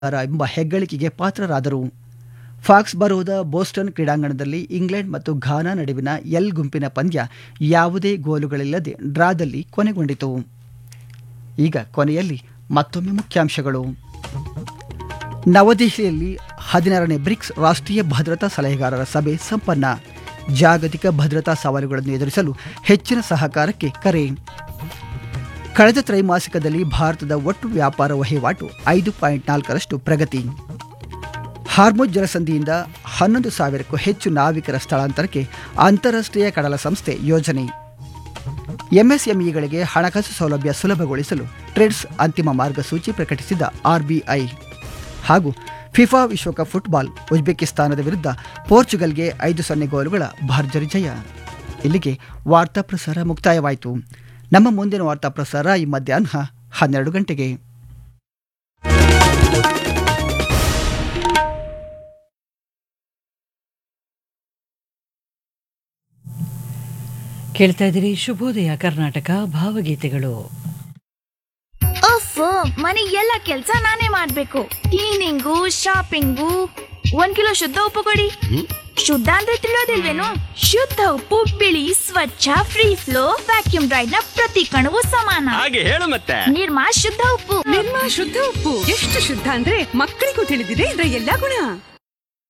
ಎಂಬ ಹೆಗ್ಗಳಿಕೆಗೆ ಪಾತ್ರರಾದರು ಫಾಕ್ಸ್ ಬರೋದ ಬೋಸ್ಟನ್ ಕ್ರೀಡಾಂಗಣದಲ್ಲಿ ಇಂಗ್ಲೆಂಡ್ ಮತ್ತು ಘಾನಾ ನಡುವಿನ ಎಲ್ ಗುಂಪಿನ ಪಂದ್ಯ ಯಾವುದೇ ಗೋಲುಗಳಿಲ್ಲದೆ ಡ್ರಾದಲ್ಲಿ ಕೊನೆಗೊಂಡಿತು ಈಗ ಕೊನೆಯಲ್ಲಿ ಮತ್ತೊಮ್ಮೆ ಮುಖ್ಯಾಂಶಗಳು ನವದೆಹಲಿಯಲ್ಲಿ ಹದಿನಾರನೇ ಬ್ರಿಕ್ಸ್ ರಾಷ್ಟ್ರೀಯ ಭದ್ರತಾ ಸಲಹೆಗಾರರ ಸಭೆ ಸಂಪನ್ನ ಜಾಗತಿಕ ಭದ್ರತಾ ಸವಾಲುಗಳನ್ನು ಎದುರಿಸಲು ಹೆಚ್ಚಿನ ಸಹಕಾರಕ್ಕೆ ಕರೆ ಕಳೆದ ತ್ರೈಮಾಸಿಕದಲ್ಲಿ ಭಾರತದ ಒಟ್ಟು ವ್ಯಾಪಾರ ವಹಿವಾಟು ಐದು ಪಾಯಿಂಟ್ ನಾಲ್ಕರಷ್ಟು ಪ್ರಗತಿ ಹಾರ್ಮೋಜ್ ಜಲಸಂಧಿಯಿಂದ ಹನ್ನೊಂದು ಸಾವಿರಕ್ಕೂ ಹೆಚ್ಚು ನಾವಿಕರ ಸ್ಥಳಾಂತರಕ್ಕೆ ಅಂತಾರಾಷ್ಟ್ರೀಯ ಕಡಲ ಸಂಸ್ಥೆ ಯೋಜನೆ ಎಂಎಸ್ಎಂಇಗಳಿಗೆ ಹಣಕಾಸು ಸೌಲಭ್ಯ ಸುಲಭಗೊಳಿಸಲು ಟ್ರೆಡ್ಸ್ ಅಂತಿಮ ಮಾರ್ಗಸೂಚಿ ಪ್ರಕಟಿಸಿದ ಆರ್ಬಿಐ ಹಾಗೂ ಫಿಫಾ ವಿಶ್ವಕಪ್ ಫುಟ್ಬಾಲ್ ಉಜ್ಬೇಕಿಸ್ತಾನದ ವಿರುದ್ಧ ಪೋರ್ಚುಗಲ್ಗೆ ಐದು ಸೊನ್ನೆ ಗೋಲುಗಳ ಭರ್ಜರಿ ಜಯ ಇಲ್ಲಿಗೆ ವಾರ್ತಾ ಪ್ರಸಾರ ಮುಕ್ತಾಯವಾಯಿತು ನಮ್ಮ ಮುಂದಿನ ವಾರ್ತಾ ಪ್ರಸಾರ ಈ ಮಧ್ಯಾಹ್ನ ಹನ್ನೆರಡು ಗಂಟೆಗೆ ಕೇಳ್ತಾ ಇದ್ದೀರಿ ಶುಭೋದಯ ಕರ್ನಾಟಕ ಭಾವಗೀತೆಗಳು ಅಫ್ ಮನೆ ಎಲ್ಲ ಕೆಲ್ಸ ನಾನೇ ಮಾಡ್ಬೇಕು ಕ್ಲೀನಿಂಗು ಶಾಪಿಂಗು ಒಂದ್ ಕಿಲೋ ಶುದ್ಧ ಉಪ್ಪು ಕೊಡಿ ಶುದ್ಧ ಅಂದ್ರೆ ತಿಳಿಯೋದಿಲ್ವೇನು ಶುದ್ಧ ಉಪ್ಪು ಬಿಳಿ ಸ್ವಚ್ಛ ಫ್ರೀ ಫ್ಲೋ ವ್ಯಾಕ್ಯೂಮ್ ಡ್ರೈಡ್ ನ ಪ್ರತಿ ಕಣವು ಸಮಾನ ಹಾಗೆ ಹೇಳು ಮತ್ತೆ ನಿರ್ಮಾ ಶುದ್ಧ ಉಪ್ಪು ನಿರ್ಮಾ ಶುದ್ಧ ಉಪ್ಪು ಎಷ್ಟು ಶುದ್ಧ ಅಂದ್ರೆ ಮಕ್ಕಳಿಗೂ ತಿಳಿದಿದೆ ಇದರ ಎಲ್ಲಾ ಗುಣ